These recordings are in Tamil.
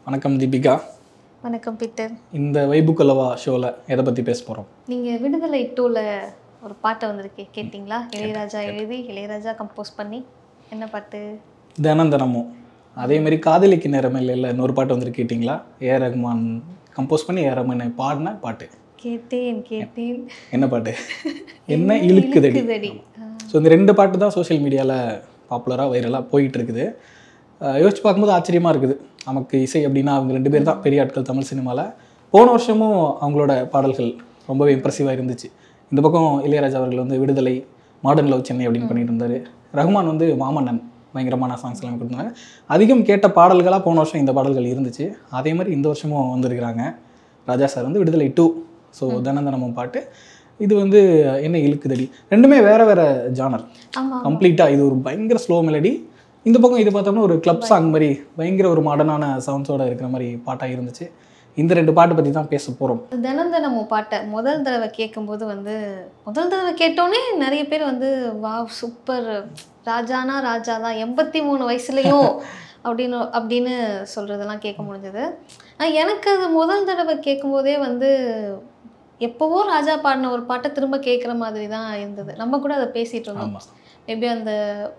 வணக்கம் தீபிகா வணக்கம் பீட்டர் இந்த வைபுக்கலவா ஷோவில் எதை பற்றி பேச போகிறோம் நீங்கள் விடுதலை டூவில் ஒரு பாட்டை வந்திருக்கே கேட்டிங்களா இளையராஜா எழுதி இளையராஜா கம்போஸ் பண்ணி என்ன பாட்டு தினம் தினமும் அதே மாதிரி காதலிக்கு நேரமில்லை இல்லை இன்னொரு பாட்டு வந்து கேட்டிங்களா ஏ ரஹ்மான் கம்போஸ் பண்ணி ஏ ரஹ்மான் பாடின பாட்டு கேட்டேன் கேட்டேன் என்ன பாட்டு என்ன இழுக்குதடி இழுக்குதடி. ஸோ இந்த ரெண்டு பாட்டு தான் சோஷியல் மீடியாவில் பாப்புலராக வைரலாக போயிட்டு இருக்குது அஹ் யோசிச்சு பார்க்கும்போது ஆச்சரியமாக இருக்குது நமக்கு இசை அப்படின்னா அவங்க ரெண்டு பேர் தான் பெரிய ஆட்கள் தமிழ் சினிமாவில் போன வருஷமும் அவங்களோட பாடல்கள் ரொம்பவே இம்ப்ரெசிவாக இருந்துச்சு இந்த பக்கம் இளையராஜா அவர்கள் வந்து விடுதலை மாடர்ன் லவ் சென்னை அப்படின்னு பண்ணிட்டு இருந்தாரு ரஹ்மான் வந்து மாமன்னன் பயங்கரமான சாங்ஸ் எல்லாம் கொடுத்தாங்க அதிகம் கேட்ட பாடல்களாக போன வருஷம் இந்த பாடல்கள் இருந்துச்சு அதே மாதிரி இந்த வருஷமும் வந்திருக்கிறாங்க ராஜா சார் வந்து விடுதலை டூ ஸோ தினம் தினமும் பாட்டு இது வந்து என்ன இழுக்குதடி ரெண்டுமே வேற வேற ஜானர் ஆமா கம்ப்ளீட்டாக இது ஒரு பயங்கர ஸ்லோ மெலடி இந்த பக்கம் இது பார்த்தோம்னா ஒரு கிளப் சாங் மாதிரி பயங்கர ஒரு மாடர்னான சவுண்ட்ஸோட இருக்கிற மாதிரி பாட்டாக இருந்துச்சு இந்த ரெண்டு பாட்டு பற்றி தான் பேச போகிறோம் தினம் தினமும் பாட்டை முதல் தடவை கேட்கும்போது வந்து முதல் தடவை கேட்டோன்னே நிறைய பேர் வந்து வா சூப்பர் ராஜானா ராஜா தான் எண்பத்தி மூணு வயசுலையும் அப்படின்னு அப்படின்னு சொல்கிறதெல்லாம் கேட்க முடிஞ்சது ஆனால் எனக்கு அது முதல் தடவை கேட்கும்போதே வந்து எப்போவோ ராஜா பாடின ஒரு பாட்டை திரும்ப கேட்குற மாதிரி தான் இருந்தது நம்ம கூட அதை பேசிகிட்டு இருந்தோம் ஆமாம் மேபி அந்த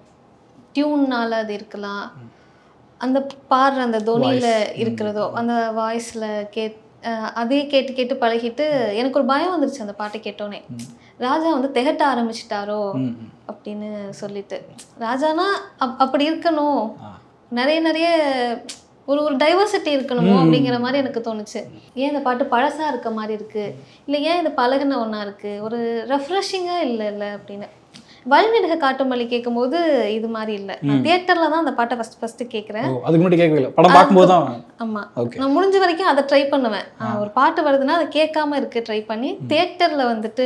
டியூன்னால அது இருக்கலாம் அந்த பாடுற அந்த தொனியில் Voice. இருக்கிறதோ அந்த வாய்ஸில் கேட் அஹ் அதே கேட்டு கேட்டு பழகிட்டு எனக்கு ஒரு பயம் வந்துருச்சு அந்த பாட்டை கேட்டோன்னே ராஜா வந்து திகட்ட ஆரம்பிச்சிட்டாரோ ம் ம். அப்படின்னு சொல்லிட்டு ராஜானா அப் அப்படி இருக்கணும் ஆ. நிறைய நிறைய ஒரு ஒரு டைவர்சிட்டி இருக்கணுமோ ம். அப்படிங்கிற மாதிரி எனக்கு தோணுச்சு ஏன் இந்த பாட்டு பழசா இருக்க மாதிரி இருக்கு இல்லை ஏன் இது பழகுன ஒன்றா இருக்கு ஒரு ரெஃப்ரெஷிங்காக இல்லை இல்லை அப்படின்னு வழிநெடுக காட்டுமல்லி கேட்கும்போது இது மாதிரி இல்லை நான் தியேட்டரில் தான் அந்த பாட்டை ஃபஸ்ட் ஃபஸ்ட்டு கேட்குறேன் ஓ அதுக்கு முன்னாடி கேட்கவே இல்லை படம் பார்க்கும்போது தான் ஆமாம் ஓகே நான் முடிஞ்ச வரைக்கும் அதை ட்ரை பண்ணுவேன் ஆஹ் ஒரு பாட்டு வருதுன்னா அதை கேட்காம இருக்கு ட்ரை பண்ணி தியேட்டரில் வந்துட்டு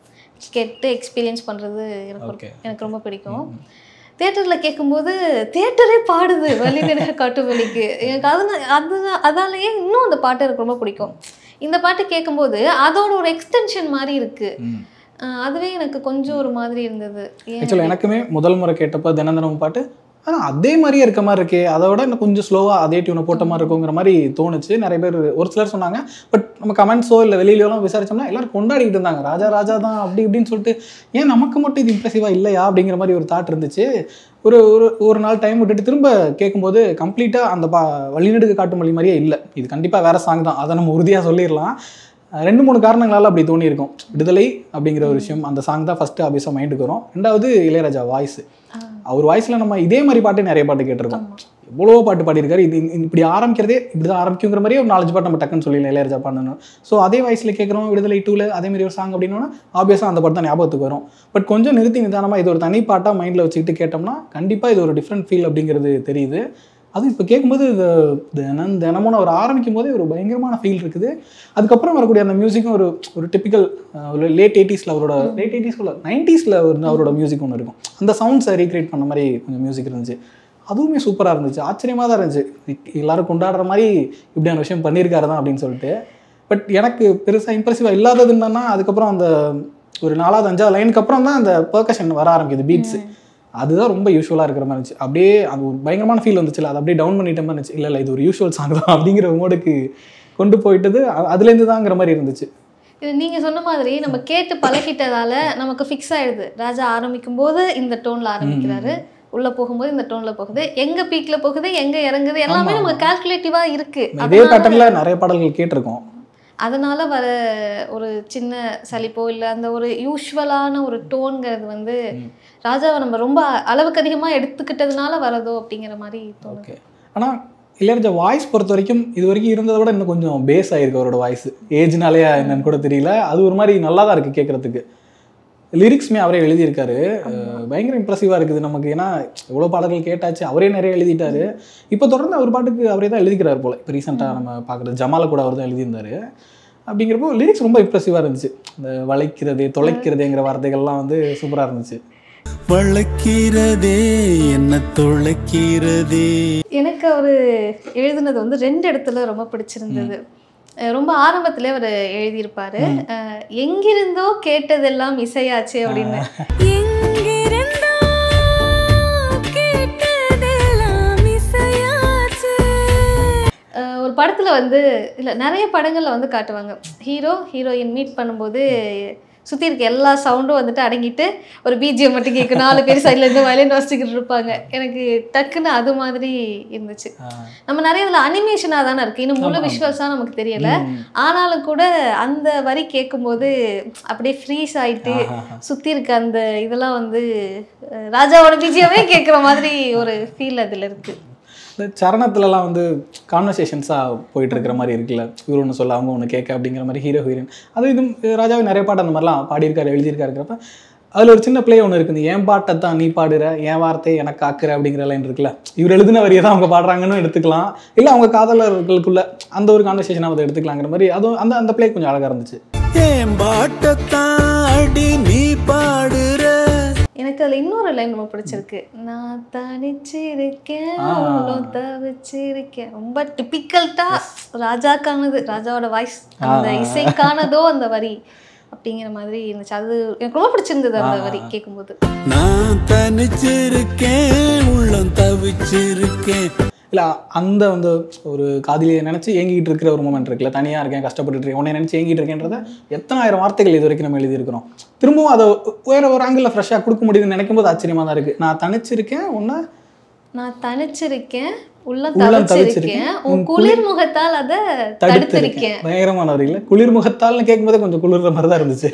கேட்டு எக்ஸ்பீரியன்ஸ் பண்ணுறது எனக்கு ஒரு- Okay. எனக்கு ரொம்ப பிடிக்கும் தியேட்டரில் கேட்கும்போது தியேட்டரே பாடுது வழிநெடுக காட்டுவலிக்கு எனக்கு அது அது அதாலேயே இன்னும் அந்த பாட்டு எனக்கு ரொம்ப பிடிக்கும் இந்த பாட்டு கேட்கும்போது அதோட ஒரு எக்ஸ்டென்ஷன் மாதிரி இருக்கு ம் ஆஹ் அதுவே எனக்கு கொஞ்சம் ஒரு மாதிரி இருந்தது ஏன் ஆக்சுவலாக எனக்குமே முதல் முறை கேட்டப்போ தினம் தினமும் பாட்டு ஆனால் அதே மாதிரியே இருக்க மாதிரி இருக்கே அதை விட இன்னும் கொஞ்சம் ஸ்லோவாக அதே டியூனை போட்ட மாதிரி இருக்குங்கிற மாதிரி தோணுச்சு நிறைய பேர் ஒரு சிலர் சொன்னாங்க பட் நம்ம கமெண்ட்ஸோ இல்லை வெளியிலலாம் விசாரிச்சோம்னா எல்லாரும் கொண்டாடிக்கிட்டு இருந்தாங்க ராஜா ராஜா தான் அப்படி இப்படின்னு சொல்லிட்டு ஏன் நமக்கு மட்டும் இது இம்ப்ரெசிவாக இல்லையா அப்படிங்கிற மாதிரி ஒரு தாட் இருந்துச்சு ஒரு ஒரு ஒரு நாள் டைம் விட்டுட்டு திரும்ப கேட்கும்போது கம்ப்ளீட்டாக அந்த பா வழிநெடுக்கு காட்டு மொழி மாதிரியே இல்லை இது கண்டிப்பாக வேற சாங் தான் அதை நம்ம உறுதியாக சொல்லிடலாம் ரெண்டு மூணு காரணங்களால அப்படி தோணியிருக்கும் விடுதலை அப்படிங்கிற ஒரு விஷயம் அந்த சாங் தான் ஃபஸ்ட்டு ஆபியஸாக மைண்டுக்கு வரும் ரெண்டாவது இளையராஜா வாய்ஸ் ஆஹ் அவர் வாய்ஸில் நம்ம இதே மாதிரி பாட்டு நிறைய பாட்டு கேட்டிருக்கோம் ஆமா. எவ்வளோ பாட்டு பாடியிருக்காரு இது இது இப்படி ஆரம்பிக்கிறதே இப்படி தான் ஆரம்பிக்குங்கிற மாதிரியே ஒரு நாலஞ்சு பாட்டு நம்ம டக்குன்னு சொல்லிடலாம் இளையராஜா பண்ணணும் ஸோ அதே வாய்ஸில் கேட்குறோம் விடுதலை டூவில் அதே மாதிரி ஒரு சாங் அப்படின்னா ஆப்வியஸாக அந்த பாட்டு தான் ஞாபகத்துக்கு வரும் பட் கொஞ்சம் நிறுத்தி நிதானமாக இது ஒரு தனி பாட்டாக மைண்டில் வச்சுக்கிட்டு கேட்டோம்னா கண்டிப்பாக இது ஒரு டிஃப்ரெண்ட் ஃபீல் அப்படிங்கிறது தெரியுது அதுவும் இப்போ கேட்கும்போது இது தினம் தினமும் அவர் ஆரம்பிக்கும் போதே ஒரு பயங்கரமான ஃபீல் இருக்குது அதுக்கப்புறம் வரக்கூடிய அந்த மியூசிக்கும் ஒரு ஒரு டிப்பிக்கல் ஒரு லேட் எயிட்டிஸில் அவரோட லேட் எயிட்டிஸ்ல நைன்ட்டீஸில் ஒரு அவரோட மியூசிக் ஒன்று இருக்கும் அந்த சவுண்ட்ஸை ரீக்ரியேட் பண்ண மாதிரி கொஞ்சம் மியூசிக் இருந்துச்சு அதுவுமே சூப்பராக இருந்துச்சு ஆச்சரியமாக தான் இருந்துச்சு எல்லாரும் கொண்டாடுற மாதிரி இப்படியான விஷயம் பண்ணியிருக்காரு தான் அப்படின்னு சொல்லிட்டு பட் எனக்கு பெருசாக இம்ப்ரெசிவாக இல்லாதது என்னன்னா அதுக்கப்புறம் அந்த ஒரு நாலாவது அஞ்சாவது லைனுக்கு அப்புறம் தான் அந்த பர்கஷன் வர ஆரம்பிக்குது பீட்ஸ் அதுதான் ரொம்ப யூஸ்வலாக இருக்கிற மாதிரி இருந்துச்சு அப்படியே அது ஒரு பயங்கரமான ஃபீல் வந்துச்சுல அது அப்படியே டவுன் பண்ணிட்ட மாதிரி இருந்துச்சு இல்லை இல்லை இது ஒரு யூஷுவல் சாங் தான் அப்படிங்கிற மோடுக்கு கொண்டு போயிட்டது அ- அதுலேருந்து தாங்கிற மாதிரி இருந்துச்சு இது நீங்க சொன்ன மாதிரி நம்ம கேட்டு பழகிட்டதால நமக்கு ஃபிக்ஸ் ஆயிடுது ராஜா ஆரம்பிக்கும் போது இந்த டோன்ல ஆரம்பிக்கிறாரு உள்ள போகும்போது இந்த டோன்ல போகுது எங்க பீக்ல போகுது எங்க இறங்குது எல்லாமே ஆமா. நமக்கு கால்குலேட்டிவா இருக்கு இதே அதனால- பேட்டர்னில் நிறைய பாடல்கள் கேட்டிருக்கோம் அதனால வர ஒரு சின்ன சலிப்போ இல்லை அந்த ஒரு யூஸ்வலான ஒரு டோன்ங்கிறது வந்து ராஜாவை நம்ம ரொம்ப அளவுக்கு அதிகமா எடுத்துக்கிட்டதுனால வரதோ அப்படிங்கிற மாதிரி தோணுது ஓகே ஆனால் இளையராஜா வாய்ஸ் பொறுத்த வரைக்கும் இது வரைக்கும் இருந்ததை விட இன்னும் கொஞ்சம் பேஸ் ஆயிருக்கு அவரோட வாய்ஸ் ஏஜ்னாலேயா என்னன்னு கூட தெரியல அது ஒரு மாதிரி நல்லா தான் இருக்குது கேட்குறதுக்கு லிரிக்ஸுமே அவரே எழுதியிருக்காரு அஹ் பயங்கர இம்ப்ரெசிவாக இருக்குது நமக்கு ஏன்னா எவ்வளோ பாடல்கள் கேட்டாச்சு அவரே நிறைய எழுதிட்டாரு இப்போ தொடர்ந்து அவர் பாட்டுக்கு அவரே தான் எழுதிக்கிறார் போல இப்போ ரீசெண்டாக நம்ம பார்க்குறது ஜமால கூட அவர் தான் எழுதியிருந்தாரு அப்படிங்கிறப்போ லிரிக்ஸ் ரொம்ப இம்ப்ரெசிவாக இருந்துச்சு இந்த வளைக்கிறது தொலைக்கிறதுங்கிற வார்த்தைகள்லாம் வந்து சூப்பராக இருந்துச்சு வளர்க்கிறதே என்ன துளைக்கிறதே எனக்கு அவர் எழுதுனது வந்து ரெண்டு இடத்துல ரொம்ப பிடிச்சிருந்தது அஹ் ரொம்ப ஆரம்பத்திலே அவர் எழுதியிருப்பாரு அஹ் எங்கிருந்தோ கேட்டதெல்லாம் இசையாச்சு அப்படின்னு எங்கிருந்தோ கேட்டதெல்லாம் இசையாச்சு அஹ் ஒரு படத்துல வந்து இல்ல நிறைய படங்கள்ல வந்து காட்டுவாங்க ஹீரோ ஹீரோயின் மீட் பண்ணும்போது சுத்தி இருக்க எல்லா சவுண்டும் வந்துட்டு அடங்கிட்டு ஒரு பிஜிஎம் மட்டும் கேட்கும் நாலு பேர் சைட்ல இருந்து வயலின் வாசிச்சுக்கிட்டு இருப்பாங்க எனக்கு டக்குன்னு அது மாதிரி இருந்துச்சு நம்ம நிறைய இதுல அனிமேஷனா தானே இருக்கு இன்னும் முழு ஆமா, ஆமா. விஷுவல்ஸா நமக்கு தெரியல ம். ஆனாலும் கூட அந்த வரி கேட்கும்போது அப்படியே ஃப்ரீஸ் ஆயிட்டு ஆஹா. சுத்தி இருக்க அந்த இதெல்லாம் வந்து அஹ், ராஜாவோட பிஜியமே கேட்குற மாதிரி ஒரு ஃபீல் அதுல இருக்கு இந்த சரணத்துலலாம் வந்து கான்வர்சேஷன்ஸாக போயிட்டு இருக்கிற மாதிரி இருக்குல்ல இவர் ஒன்று சொல்ல அவங்க ஒன்று கேட்க அப்படிங்கிற மாதிரி ஹீரோ ஹீரோயின் அது இது ராஜாவே நிறைய பாட்டு அந்த மாதிரிலாம் பாடியிருக்காரு எழுதியிருக்காருங்கிறப்ப அதில் ஒரு சின்ன ப்ளே ஒன்று இருக்குது என் பாட்டை தான் நீ பாடுற என் வார்த்தையை எனக்கு காக்குற அப்படிங்கிற லைன் இருக்குல்ல இவர் எழுதின வரியை தான் அவங்க பாடுறாங்கன்னு எடுத்துக்கலாம் இல்லை அவங்க காதலர்களுக்குள்ள அந்த ஒரு கான்வர்சேஷனாக அதை எடுத்துக்கலாங்கிற மாதிரி அதுவும் அந்த அந்த ப்ளே கொஞ்சம் அழகாக இருந்துச்சு ஏன் பாட்டத்தான் அடி நீ பாடுற எனக்கு அதுல இன்னொரு லைன் ரொம்ப பிடிச்சிருக்கு நான் தனிச்சிருக்கேன் ஆ. உள்ளம் தவிச்சிருக்கேன் ரொம்ப டிபிக்கல்ட்டா ராஜாக்கானது ராஜாவோட வாய்ஸ் அந்த ஆ. இசைக்கானதோ அந்த வரி அப்படிங்கிற மாதிரி இருந்துச்சு அது எனக்கு ரொம்ப பிடிச்சிருந்தது அந்த ஆ. வரி கேட்கும்போது நான் தனிச்சிருக்கேன் உள்ளம் தவிச்சிருக்கேன் இல்லை அந்த வந்து ஒரு காதலியை நினச்சி ஏங்கிட்டு இருக்கிற ஒரு மூமெண்ட் இருக்குல்ல தனியாக இருக்கேன் கஷ்டப்பட்டுட்டு இருக்கேன் உன்னை நினச்சி ஏங்கிட்டு இருக்கேன்றத எத்தனாயிரம் வார்த்தைகள் இது வரைக்கும் நம்ம எழுதியிருக்கிறோம் திரும்பவும் அதை வேற ஒரு ஆங்கிளில் ஃப்ரெஷ்ஷாக கொடுக்க முடியுதுன்னு நினைக்கும் போது ஆச்சரியமாக தான் இருக்குது நான் தனிச்சிருக்கேன் உன்னை நான் தனிச்சிருக்கேன் உள்ளம் உள்ளம் தவிச்சிருக்கேன் தவிச்சிருக்கேன். உன் உன் குளிர் முகத்தால் அதை தடுத்திருக்கேன் தடுத்திருக்கேன் பயங்கரமான வரியில் குளிர் முகத்தால்னு கேட்கும்போதே கொஞ்சம் குளிர்ற மாதிரி தான் இருந்துச்சு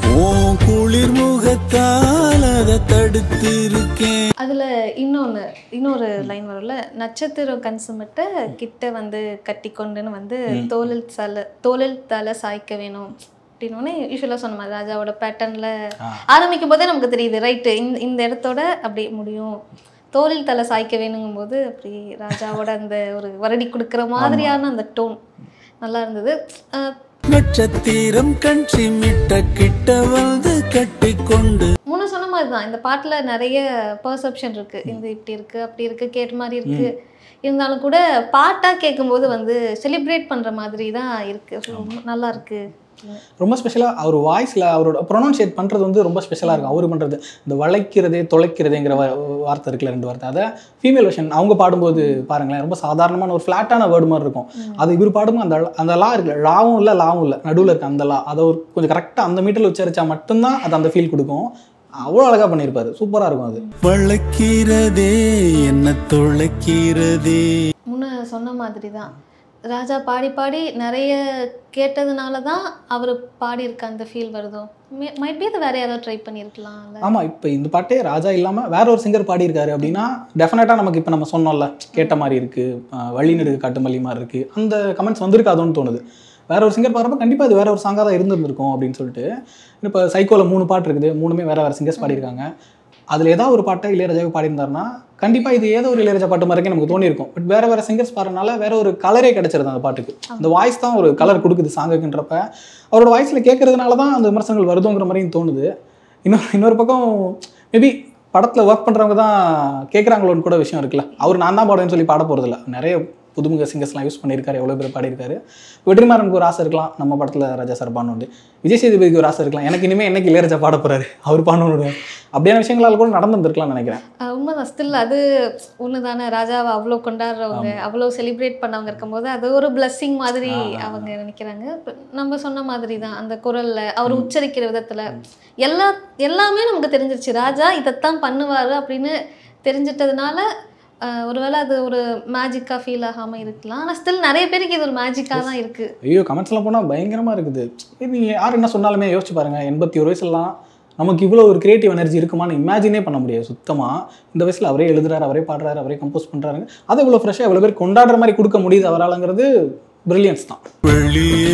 ஓ குளிர் முகத்தால் அதை தடுத்திருக்கேன் அதுல இன்னொன்னு இன்னொரு லைன் வரும்ல நட்சத்திரம் கன்சுமட்ட கிட்ட வந்து கட்டி கொண்டுன்னு வந்து தோளில் தலை தோளில் தலை சாய்க்க வேணும் அப்படின்னு யூஸ்வலாக சொன்ன மாதிரி ராஜாவோட பேட்டர்ன்ல ஆ. ஆரம்பிக்கும் போதே நமக்கு தெரியுது ரைட்டு இந்த இந்த இடத்தோட அப்படி முடியும் தோளில் தலை சாய்க்க வேணுங்கும் போது அப்படி ராஜாவோட அந்த ஒரு வரடி கொடுக்குற மாதிரியான அந்த டோன் நல்லா இருந்தது அஹ் நட்சத்திரம் கண் சிமிட்ட கிட்ட வந்து கட்டிக்கொண்டு முன்ன சொன்ன மாதிரி தான் இந்த பாட்டில் நிறைய பர்செப்ஷன் இருக்கு இந்த இப்படி இருக்கு அப்படி இருக்கு கேட்ட மாதிரி இருக்கு இருந்தாலும் கூட பாட்டாக கேட்கும்போது வந்து செலிப்ரேட் பண்ற மாதிரி தான் இருக்கு ரொம்ப நல்லா இருக்கு ரொம்ப ஸ்பெஷலாக அவர் வாய்ஸில் அவரோட ப்ரொனவுன்சியேட் பண்ணுறது வந்து ரொம்ப ஸ்பெஷலாக இருக்கும் அவர் பண்ணுறது இந்த வளைக்கிறதே தொலைக்கிறதேங்கிற வா- வார்த்தை இருக்குல்ல ரெண்டு வார்த்தை அதை ஃபீமேல் வெர்ஷன் அவங்க பாடும்போது பாருங்களேன் ரொம்ப சாதாரணமான ஒரு ஃப்ளாட்டான வேர்டு மாதிரி இருக்கும் அது இவர் பாடும்போது அந்த அந்த லா இருக்குல்ல லாவும் இல்லை லாவும் இல்லை நடுவில் இருக்க அந்த லா அதை ஒரு கொஞ்சம் கரெக்டாக அந்த மீட்டரில் உச்சரிச்சா மட்டும்தான் அது அந்த ஃபீல் கொடுக்கும் அவ்வளோ அழகாக பண்ணியிருப்பாரு சூப்பராக இருக்கும் அது வளைக்கிறதே என்ன தொலைக்கிறதே முன்ன சொன்ன மாதிரி தான் ராஜா பாடி பாடி நிறைய கேட்டதுனால தான் அவர் பாடியிருக்க அந்த ஃபீல் வருதோ மைட் பி அதை வேற யாராவது ட்ரை பண்ணியிருக்கலாம்ல ஆமாம் இப்போ இந்த பாட்டே ராஜா இல்லாமல் வேற ஒரு சிங்கர் பாடியிருக்காரு அப்படின்னா டெஃபினட்டாக நமக்கு இப்போ நம்ம சொன்னோம்ல கேட்ட மாதிரி இருக்குது வழி நெடுக்கு காட்டு மல்லி மாதிரி இருக்குது அந்த கமெண்ட்ஸ் வந்திருக்காதோன்னு தோணுது வேற ஒரு சிங்கர் பாடுறப்ப கண்டிப்பாக இது வேற ஒரு சாங்காக தான் இருந்திருக்கும் அப்படின்னு சொல்லிட்டு இப்போ சைக்கோவில் மூணு பாட்டு இருக்குது மூணுமே வேற வேற சிங்கர்ஸ் பாடியிருக்காங்க அதில் ஏதாவது ஒரு பாட்டை இளையராஜாவே பாடியிருந்தாருன்னா கண்டிப்பாக இது ஏதோ ஒரு இளையராஜா பாட்டு மாதிரி நமக்கு தோணியிருக்கும் பட் வேற வேற சிங்கர்ஸ் பாடுறதுனால வேற ஒரு கலரே கிடைச்சிருது அந்த பாட்டுக்கு அந்த வாய்ஸ் தான் ஒரு கலர் கொடுக்குது சாங்குக்குன்றப்ப அவரோட வாய்ஸில் கேட்கறதுனால தான் அந்த விமர்சனங்கள் வருதுங்கிற மாதிரியும் தோணுது இன்னொரு இன்னொரு பக்கம் மேபி படத்தில் ஒர்க் பண்ணுறவங்க தான் கேட்குறாங்களோன்னு கூட விஷயம் இருக்குல்ல அவர் நான் தான் பாடுவேன்னு சொல்லி பாட போகிறதில்ல நிறைய புதுமுக சிங்கர்ஸ்லாம் யூஸ் பண்ணியிருக்காரு எவ்வளோ பேர் பாடியிருக்காரு வெற்றிமாறனுக்கு ஒரு ஆசை இருக்கலாம் நம்ம படத்தில் ராஜா சார் பாடணுண்டு விஜய் சேதுபதிக்கு ஒரு ஆசை இருக்கலாம் எனக்கு இனிமேல் என்னைக்கு இளையராஜா பாட போகிறாரு அவர் பாடணும் அப்படியான விஷயங்களால் கூட நடந்துருக்கலாம்னு நினைக்கிறேன் அஹ் உண்மைதான் ஸ்டில் அது ஒன்று தானே ராஜாவை அவ்வளோ கொண்டாடுறவங்க அவ்வளோ செலிப்ரேட் பண்ணவங்க இருக்கும்போது அது ஒரு blessing மாதிரி அவங்க நினைக்கிறாங்க இப்ப நம்ம சொன்ன மாதிரி தான் அந்த குரல்ல அவர் உச்சரிக்கிற விதத்துல எல்லா எல்லாமே நமக்கு தெரிஞ்சிருச்சு ராஜா இதைத்தான் பண்ணுவாரு அப்படின்னு தெரிஞ்சிட்டதுனால அஹ் ஒருவேளை அது ஒரு மேஜிக்காக ஃபீல் ஆகாம இருக்கலாம் ஆனால் ஸ்டில் நிறைய பேருக்கு இது ஒரு மேஜிக்காக தான் இருக்கு ஐயோ கமெண்ட்ஸ்லாம் போனால் பயங்கரமாக இருக்குது இது நீங்கள் யார் என்ன சொன்னாலுமே யோசிச்சு பாருங்கள் எண்பத்தி ஒரு வயசுலாம் நமக்கு இவ்வளோ ஒரு கிரியேட்டிவ் எனர்ஜி இருக்குமான்னு இமேஜினே பண்ண முடியாது சுத்தமாக இந்த வயசில் அவரே எழுதுறாரு அவரே பாடுறாரு அவரே கம்போஸ் பண்ணுறாரு அதை இவ்வளோ ஃப்ரெஷ்ஷாக இவ்வளோ பேர் கொண்டாடுற மாதிரி கொடுக்க முடியுது அவராலங்கிறது பிரில்லியன்ஸ் தான் வெளியே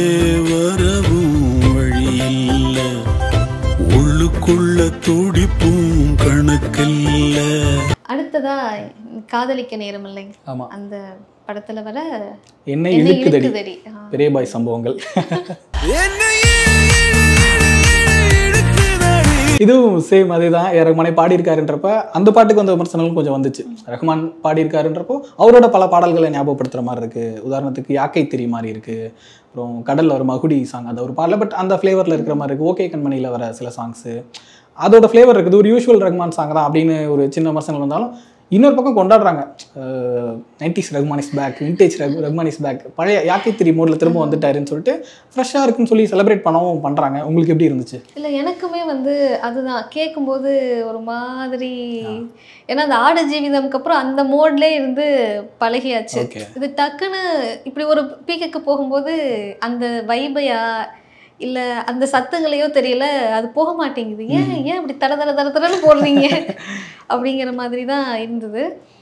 வரவும் வழி இல்ல உள்ளுக்குள்ள துடிப்பும் கணக்கில்ல அடுத்ததா காதலிக்க நேரம் இல்லைங்க ஆமாம் அந்த படத்துல வர என்ன என்ன இழுக்குதடி இழுக்குதடி ஆ. பெரிய பாய் சம்பவங்கள் இதுவும் சேம் அதே தான் ஏ ரஹ்மானே பாடியிருக்காருன்றப்ப அந்த பாட்டுக்கு வந்த விமர்சனங்களும் கொஞ்சம் வந்துச்சு ரஹ்மான் பாடியிருக்காருன்றப்போ அவரோட பல பாடல்களை ஞாபகப்படுத்துற மாதிரி இருக்கு உதாரணத்துக்கு யாக்கை திரி மாதிரி இருக்கு அப்புறம் கடல்ல ஒரு மகுடி சாங் அது ஒரு பாடல பட் அந்த ஃப்ளேவரில் இருக்கிற மாதிரி இருக்கு ஓகே கண்மணியில் வர சில சாங்ஸு அதோட ஃப்ளேவர் இருக்குது ஒரு யூஷுவல் ரஹ்மான் சாங் தான் அப்படின்னு ஒரு சின்ன விமர்சனம் வந்தாலும் இன்னொரு பக்கம் கொண்டாடுறாங்க nineties Rahman is back vintage ரகு ரகுமான் இஸ் பேக் பழைய யாக்கை திரி மோடில் திரும்ப வந்துட்டாருன்னு சொல்லிட்டு ஃப்ரெஷ்ஷாக இருக்குன்னு சொல்லி செலிப்ரேட் பண்ணவும் பண்ணுறாங்க உங்களுக்கு எப்படி இருந்துச்சு இல்லை எனக்குமே வந்து அதுதான் கேட்கும்போது ஒரு மாதிரி ஏன்னா அந்த ஆடு ஜீவிதம்க்கு அப்புறம் அந்த மோட்லேயே இருந்து பழகியாச்சு ஓகே இது டக்குன்னு இப்படி ஒரு பீக்குக்கு போகும்போது அந்த வைபையா இல்லை அந்த சத்தங்களையோ தெரியல அது போக மாட்டேங்குது ஏன் ஏன் இப்படி தட தட தட தடன்னு போடுறீங்க அப்படிங்கிற மாதிரி தான் இருந்தது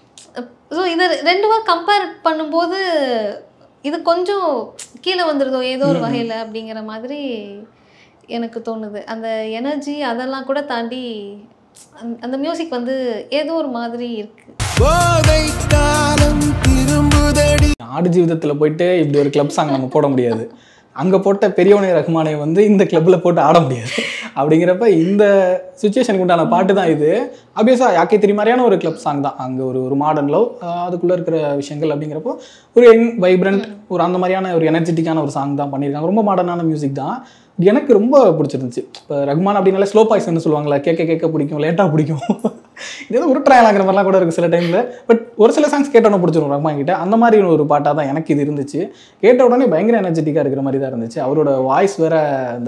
ஸோ இதை ரெண்டுவா கம்பேர் பண்ணும்போது இது கொஞ்சம் கீழே வந்துடுதோ ஏதோ ஒரு வகையில் அப்படிங்கிற மாதிரி எனக்கு தோணுது அந்த எனர்ஜி அதெல்லாம் கூட தாண்டி அந்த- அந்த மியூசிக் வந்து ஏதோ ஒரு மாதிரி இருக்கு போதை காலம் திரும்புதடி ஆடு ஜீவிதத்தில் போயிட்டு இப்படி ஒரு கிளப் சாங் நம்ம போட முடியாது அங்கே போட்ட பெரியவனை ரஹ்மானை வந்து இந்த கிளப்பில் போட்டு ஆட முடியாது அப்படிங்கிறப்ப இந்த சுச்சுவேஷனுக்கு உண்டான பாட்டு தான் இது ஆப்வியஸாக யாக்கை திரி மாதிரியான ஒரு கிளப் சாங் தான் அங்கே ஒரு ஒரு மாடர்ன் லவ் அதுக்குள்ளே இருக்கிற விஷயங்கள் அப்படிங்கிறப்போ ஒரு யங் வைப்ரண்ட் ஒரு அந்த மாதிரியான ஒரு எனர்ஜெட்டிக்கான ஒரு சாங் தான் பண்ணியிருக்காங்க ரொம்ப மாடர்னான மியூசிக் தான் எனக்கு ரொம்ப பிடிச்சிருந்துச்சு இப்போ ரஹ்மான் அப்படின்னாலே ஸ்லோ பாய்ஸ்னு சொல்லுவாங்களே கேட்க கேட்க பிடிக்கும் லேட்டாக பிடிக்கும் இது ஏதோ உருட்டுறாங்களாங்கிற மாதிரிலாம் கூட இருக்குது சில டைமில் பட் ஒரு சில சாங்ஸ் கேட்டோன்னே பிடிச்சிரும் ரஹ்மான் கிட்ட அந்த மாதிரி ஒரு பாட்டாக தான் எனக்கு இது இருந்துச்சு கேட்ட உடனே பயங்கர எனர்ஜெட்டிக்காக இருக்கிற மாதிரி தான் இருந்துச்சு அவரோட வாய்ஸ் வேற அந்த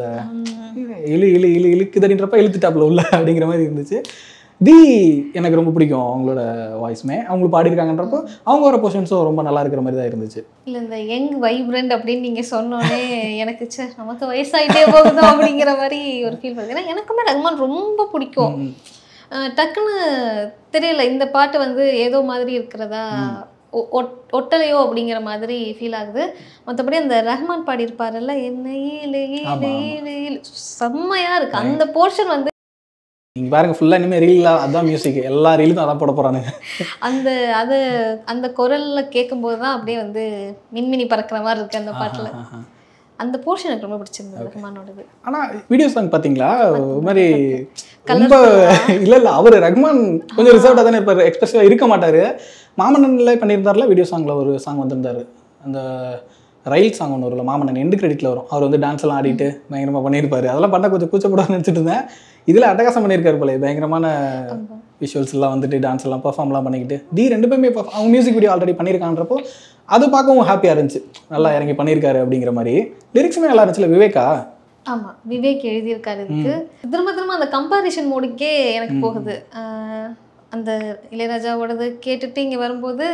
இழு இழு இழு இழுக்குதடின்றப்ப இழுத்துட்டாப்புல உள்ள அப்படிங்கிற மாதிரி இருந்துச்சு தி எனக்கு ரொம்ப பிடிக்கும் அவங்களோட வாய்ஸுமே அவங்க பாடியிருக்காங்கன்றப்போ அவங்க வர பொசிஷன்ஸும் ரொம்ப நல்லா இருக்கிற மாதிரி தான் இருந்துச்சு இல்லை இந்த யங் வைப்ரண்ட் அப்படின்னு நீங்கள் சொன்னோன்னே எனக்கு சே நமக்கு வயசாயிட்டே போகுதோ அப்படிங்கிற மாதிரி ஒரு ஃபீல் வருது ஏன்னா எனக்குமே ரஹ்மான் ரொம்ப பிடிக்கும் ம். அஹ் டக்குன்னு தெரியல இந்த பாட்டு வந்து ஏதோ மாதிரி இருக்கிறதா ஒ- ஒட்- ஒட்டலையோ அப்படிங்கிற மாதிரி ஃபீல் ஆகுது மற்றபடி அந்த ரஹ்மான் பாடியிருப்பாருல்ல என்ன ஈழு ஈழு ஆமா, ஆமா. ஈழு ஈழு செம்மையா இருக்கு அந்த போர்ஷன் வந்து நீங்கள் பாருங்க ஃபுல்லாக இனிமேல் ரீலாக அதான் மியூசிக் எல்லா ரீலுக்கும் அதான் போட போகிறானுங்க அந்த அது அந்த குரல்ல கேட்கும்போது தான் அப்படியே வந்து மின்மினி பறக்கிற மாதிரி இருக்கு அந்த பாட்டுல அந்த போர்ஷன் எனக்கு ரொம்ப பிடிச்சிருந்தது ரஹ்மானோடது ஆனால் வீடியோ சாங் பார்த்தீங்களா ஒரு மாதிரி Colourful ரொம்ப இல்லை இல்லை அவர் ரஹ்மான் கொஞ்சம் ரிசர்வ்டாக தானே இருப்பார் எக்ஸ்பிரசிவாக இருக்க மாட்டார் மாமன்னன்ல பண்ணியிருந்தார்ல வீடியோ சாங்கில் ஒரு சாங் வந்திருந்தாரு அந்த ரயில் சாங் ஒன்று வரும்ல மாமன்னன் எண்டு கிரெடிட்டில் வரும் அவர் வந்து டான்ஸ் எல்லாம் ஆடிட்டு பயங்கரமாக பண்ணியிருப்பாரு அதெல்லாம் பண்ண கொஞ்சம் கூச்சப்படாத நினச்சிட்டு இருந்தேன் இதில் அட்டகாசம் பண்ணியிருக்காரு போல பயங்கரமான விஷுவல்ஸ் எல்லாம் வந்துட்டு டான்ஸ் எல்லாம் பெர்ஃபார்ம்லாம் பண்ணிக்கிட்டு டி ரெண்டு பேருமே perform- அவங்க மியூசிக் வீடியோ ஆல்ரெடி பண்ணியிருக்கான்றப்போ அது பார்க்கவும் ஹாப்பியாக இருந்துச்சு நல்லா இறங்கி பண்ணியிருக்காரு அப்படிங்கிற மாதிரி லிரிக்ஸுமே நல்லா இருந்துச்சுல விவேகா ஆமா விவேக் எழுதியிருக்காரு இதுக்கு திரும்ப திரும்ப அந்த கம்பாரிஷன் மோடுக்கே எனக்கு போகுது ஆஹ் அந்த இளையராஜாவோடது கேட்டுட்டு இங்க வரும்போது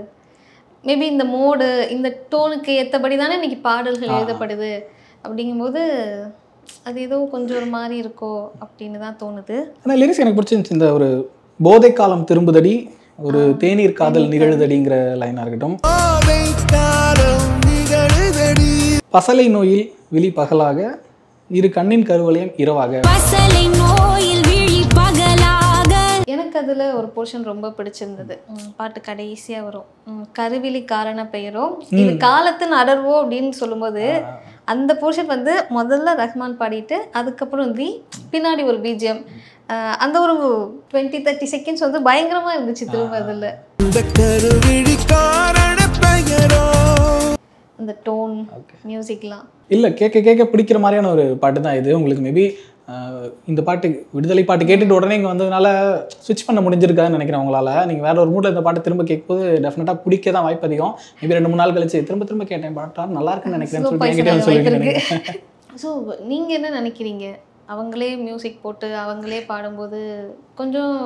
மேபி இந்த மோடு இந்த டோனுக்கு ஏற்றபடி தானே இன்னைக்கு பாடல்கள் ஆ. எழுதப்படுது அப்படிங்கும்போது அது ஏதோ கொஞ்சம் ஒரு மாதிரி இருக்கோ அப்படின்னு தான் தோணுது ஆனால் லிரிக்ஸ் எனக்கு பிடிச்சிருந்துச்சு இந்த ஒரு போதை காலம் திரும்புதடி ஒரு தேநீர் காதல் நிகழுதடிங்கிற லைனாக இருக்கட்டும் போதை காலம் நிகழுதடி பசலை நோயில் விழி பகலாக இரு கண்ணின் கருவளையம் இரவாக பசலை நோயில் விழி பகலாக எனக்கு அதில் ஒரு போர்ஷன் ரொம்ப பிடிச்சிருந்தது ம், பாட்டு கடைசியாக வரும் ம், கருவிழி காரண பெயரோ இது காலத்தின் அடர்வோ அப்படின்னு சொல்லும்போது அந்த போர்ஷன் வந்து முதல்ல ரஹ்மான் பாடிட்டு அதுக்கப்புறம் தி பின்னாடி ஒரு பிஜிஎம் அந்த ஒரு டுவெண்ட்டி தேர்ட்டி செகண்ட்ஸ் வந்து பயங்கரமா இருந்துச்சு திரும்ப அதில் இந்த கருவிழி காரண பெயரோ அந்த டோன் மியூசிக்லாம் இல்லை கேட்க கேட்க பிடிக்கிற மாதிரியான ஒரு பாட்டு தான் இது உங்களுக்கு மேபி இந்த பாட்டு விடுதலை பாட்டு கேட்டுட்டு உடனே இங்கே வந்ததுனால ஸ்விட்ச் பண்ண முடிஞ்சிருக்காதுன்னு நினைக்கிறேன் உங்களால் நீங்கள் வேற ஒரு மூடில் இந்த பாட்டு திரும்ப கேட்கும்போது டெஃபினட்டாக பிடிக்க தான் வாய்ப்பு அதிகம் மேபி ரெண்டு மூணு நாள் கழிச்சு திரும்ப திரும்ப கேட்டேன் பாட்டா நல்லா இருக்குன்னு நினைக்கிறேன்னு Slow சொல்லிட்டு poison என்கிட்ட ஆக வந்து வாய்ப்பு சொல்லிட்டு இருக்கு ஸோ நீங்கள் என்ன நினைக்கிறீங்க அவங்களே மியூசிக் போட்டு அவங்களே பாடும்போது கொஞ்சம்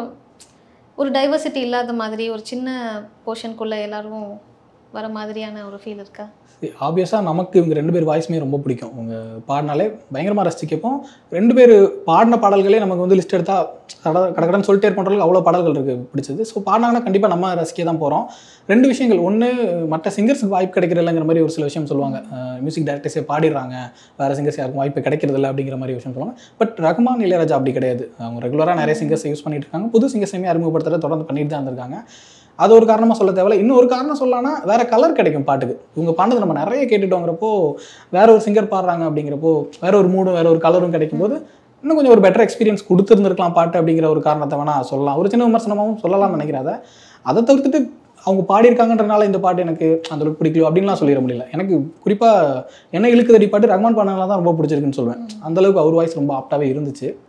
ஒரு டைவர்சிட்டி இல்லாத மாதிரி ஒரு சின்ன போர்ஷனுக்குள்ளே எல்லாரும் வர மாதிரியான ஒரு ஃபீல் இருக்கா ஆப்வியஸாக நமக்கு இவங்க ரெண்டு பேர் வாய்ஸுமே ரொம்ப பிடிக்கும் அவங்க பாடினாலே பயங்கரமாக ரசிச்சு கேட்போம் ரெண்டு பேர் பாடின பாடல்களே நமக்கு வந்து லிஸ்ட் எடுத்தால் கட கடகடன்னு சொல்லிட்டே இருப்பவங்களுக்கு அவ்வளோ பாடல்கள் இருக்குது பிடிச்சது ஸோ பாடினாங்கன்னா கண்டிப்பாக நம்ம ரசிக்க தான் போகிறோம் ரெண்டு விஷயங்கள் ஒன்று மற்ற சிங்கர்ஸுக்கு வாய்ப்பு கிடைக்கிறதில்லங்கிற மாதிரி ஒரு சில விஷயம் சொல்லுவாங்க மியூசிக் டேரக்டர்ஸே பாடிடுறாங்க வேறு சிங்கர்ஸ் யாருக்கும் வாய்ப்பு கிடைக்கிறதில்ல அப்படிங்கிற மாதிரி விஷயம் சொல்லுவாங்க பட் ரகுமான் இளையராஜா அப்படி கிடையாது அவங்க ரெகுலராக நிறைய சிங்கர்ஸ் யூஸ் பண்ணிட்டு இருக்காங்க புது சிங்கர்ஸையுமே அறிமுகப்படுத்துறத தொடர்ந்து பண்ணிட்டு தான் இருந்திருக்காங்க அது ஒரு காரணமாக சொல்ல தேவையில்ல இன்னொரு காரணம் சொல்லலாம்னா வேற கலர் கிடைக்கும் பாட்டுக்கு இவங்க பாடுறது நம்ம நிறைய கேட்டுட்டோங்கிறப்போ வேற ஒரு சிங்கர் பாடுறாங்க அப்படிங்கிறப்போ வேற ஒரு மூடும் வேற ஒரு கலரும் கிடைக்கும்போது இன்னும் கொஞ்சம் ஒரு பெட்டர் எக்ஸ்பீரியன்ஸ் கொடுத்துருந்துருக்கலாம் பாட்டு அப்படிங்கிற ஒரு காரணத்தை வேணா சொல்லலாம் ஒரு சின்ன விமர்சனமாகவும் சொல்லலாம்னு நினைக்கிறேன் அதை அதை தவிர்த்துட்டு அவங்க பாடியிருக்காங்கன்றனால இந்த பாட்டு எனக்கு அந்த அளவுக்கு பிடிக்கல அப்படின்லாம் சொல்லிட முடியல எனக்கு குறிப்பாக என்ன இழுக்குதடி பாட்டு ரஹ்மான் பாடினால தான் ரொம்ப பிடிச்சிருக்குன்னு சொல்லுவேன் அந்த அளவுக்கு அவர் வாய்ஸ் ரொம்ப ஆப்டாகவே இருந்துச்சு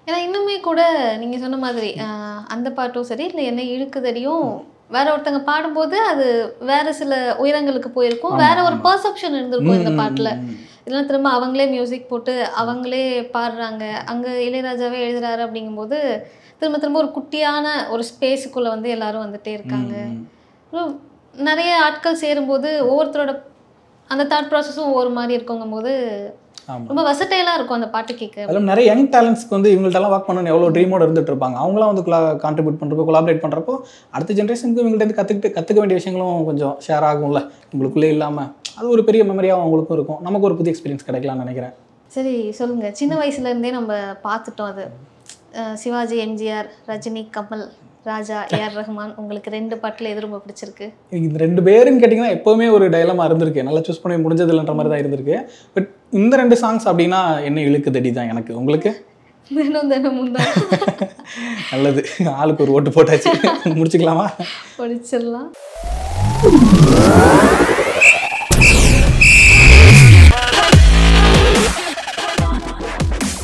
ஏன்னா இன்னுமே கூட நீங்க சொன்ன மாதிரி ஆஹ், அந்த பாட்டும் சரி இல்லை என்ன இழுக்குதடியும் வேற ஒருத்தங்க பாடும்போது அது வேற சில உயரங்களுக்கு போயிருக்கும் வேற ஒரு பர்செப்ஷன் இருந்திருக்கும் இந்த பாட்டுல இதெல்லாம் திரும்ப அவங்களே மியூசிக் போட்டு அவங்களே பாடுறாங்க அங்க இளையராஜாவே எழுதுறாரு அப்படிங்கும்போது திரும்ப திரும்ப ஒரு குட்டியான ஒரு ஸ்பேஸுக்குள்ள வந்து எல்லாரும் வந்துட்டே இருக்காங்க அப்புறம் நிறைய ஆட்கள் சேரும்போது ஒவ்வொருத்தரோட அந்த தாட் ப்ராசஸும் ஒவ்வொரு மாதிரி இருக்குங்கும்போது ஆமா ரொம்ப வசட்டையெல்லாம் இருக்கும் அந்த பாட்டு கேட்க அதில் நிறைய யங் டேலண்ட்ஸ்க்கு வந்து இவங்கள்ட்டலாம் ஒர்க் பண்ணணும் எவ்வளோ ட்ரீமோட இருந்துட்டு இருப்பாங்க அவங்களாம் வந்து கான்ட்ரிபியூட் பண்ணுறப்போ கொலாபரேட் பண்ணுறப்போ அடுத்த ஜென்ரேஷனுக்கு இவங்கள்ட்ட இருந்து கற்றுக்கிட்டு கற்றுக்க வேண்டிய விஷயங்களும் கொஞ்சம் ஷேர் ஆகும்ல உங்களுக்குள்ளே இல்லாமல் அது ஒரு பெரிய மெமரியாக அவங்களுக்கும் இருக்கும் நமக்கு ஒரு புது எக்ஸ்பீரியன்ஸ் கிடைக்கலாம்னு நினைக்கிறேன் சரி சொல்லுங்க சின்ன வயசுல இருந்தே நம்ம பார்த்துட்டோம் அது அஹ் சிவாஜி எம்ஜிஆர் ரஜினி கமல் ராஜா ஏஆர் ரஹ்மான் உங்களுக்கு ரெண்டு பாட்டுல எது ரொம்ப பிடிச்சிருக்கு எனக்கு இந்த ரெண்டு பேருன்னு கேட்டிங்கன்னா எப்போவுமே ஒரு டைலமா இருந்திருக்கு நல்லா சூஸ் பண்ணி முடிஞ்சதில்லைன்ற மாதிரி தான் இருந்திருக்கு பட் இந்த ரெண்டு சாங்ஸ் அப்படின்னா என்ன இழுக்குதடி தான் எனக்கு உங்களுக்கு தினம் தினமும் தான் நல்லது ஆளுக்கு ஒரு ஓட்டு போட்டாச்சு முடிச்சுக்கலாமா படிச்சிடலாம்